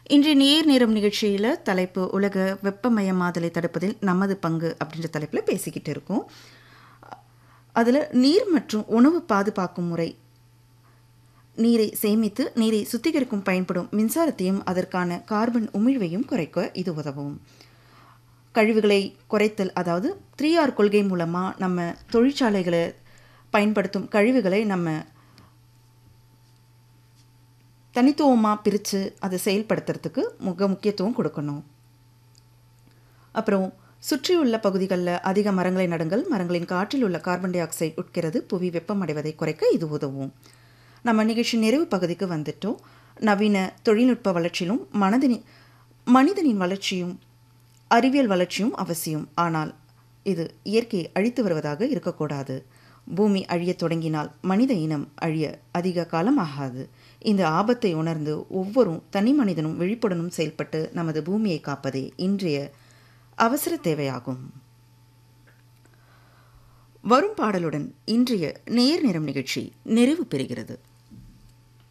இன்றைய நேர் நேரம் நிகழ்ச்சியில் தலைப்பு உலக வெப்பமயமாதலை தடுப்பதில் நமது பங்கு அப்படின்ற தலைப்பில் பேசிக்கிட்டு இருக்கோம் அதில் நீர் மற்றும் உணவு பாதுகாக்கும் முறை நீரை சேமித்து நீரை சுத்திகரிக்கும் பயன்படும் மின்சாரத்தையும் அதற்கான கார்பன் உமிழ்வையும் குறைக்க இது உதவும் கழிவுகளை குறைத்தல் அதாவது த்ரீ ஆர் கொள்கை மூலமாக நம்ம தொழிற்சாலைகளை பயன்படுத்தும் கழிவுகளை நம்ம தனித்துவமாக பிரித்து அதை செயல்படுத்துறதுக்கு முக முக்கியத்துவம் கொடுக்கணும் அப்புறம் சுற்றியுள்ள பகுதிகளில் அதிக மரங்களை நடுங்கள் மரங்களின் காற்றில் உள்ள கார்பன் டை ஆக்சைடு உட்கிறது புவி வெப்பமடைவதை குறைக்க இது உதவும் நம்ம நிகழ்ச்சி நிறைவு பகுதிக்கு வந்துட்டோம் நவீன தொழில்நுட்ப வளர்ச்சியிலும் மனதின் மனிதனின் வளர்ச்சியும் அறிவியல் வளர்ச்சியும் அவசியம் ஆனால் இது இயற்கையை அழித்து வருவதாக இருக்கக்கூடாது பூமி அழியத் தொடங்கினால் மனித இனம் அழிய அதிக காலம் ஆகாது இந்த ஆபத்தை உணர்ந்து ஒவ்வொரு தனி மனிதனும் விழிப்புடனும் செயல்பட்டு நமது பூமியை காப்பதே இன்றைய அவசர தேவையாகும் வரும் பாடலுடன் இன்றைய நேர் நிறம் நிகழ்ச்சி நிறைவு பெறுகிறது